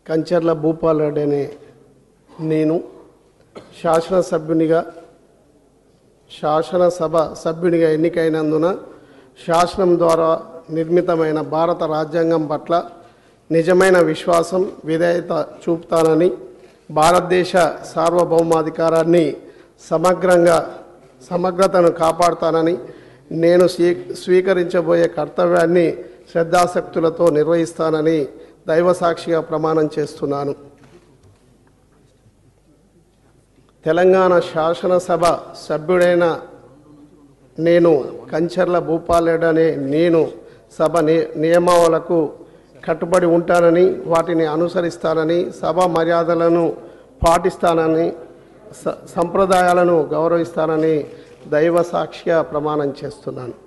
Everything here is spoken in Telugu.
కంచర్ల భూపాల్ రెడ్డి అనే నేను శాసనసభ్యునిగా శాసనసభ సభ్యునిగా ఎన్నికైనందున శాసనం ద్వారా నిర్మితమైన భారత రాజ్యాంగం పట్ల నిజమైన విశ్వాసం విధేయత చూపుతానని భారతదేశ సార్వభౌమాధికారాన్ని సమగ్రంగా సమగ్రతను కాపాడుతానని నేను స్వీ స్వీకరించబోయే కర్తవ్యాన్ని శ్రద్ధాశక్తులతో నిర్వహిస్తానని దైవసాక్షిగా ప్రమాణం చేస్తున్నాను తెలంగాణ శాసనసభ సభ్యుడైన నేను కంచర్ల భూపాలెడ్ అనే నేను సభ ని నియమావళకు కట్టుబడి ఉంటానని వాటిని అనుసరిస్తానని సభ మర్యాదలను పాటిస్తానని స సంప్రదాయాలను గౌరవిస్తానని దైవ సాక్షిగా ప్రమాణం చేస్తున్నాను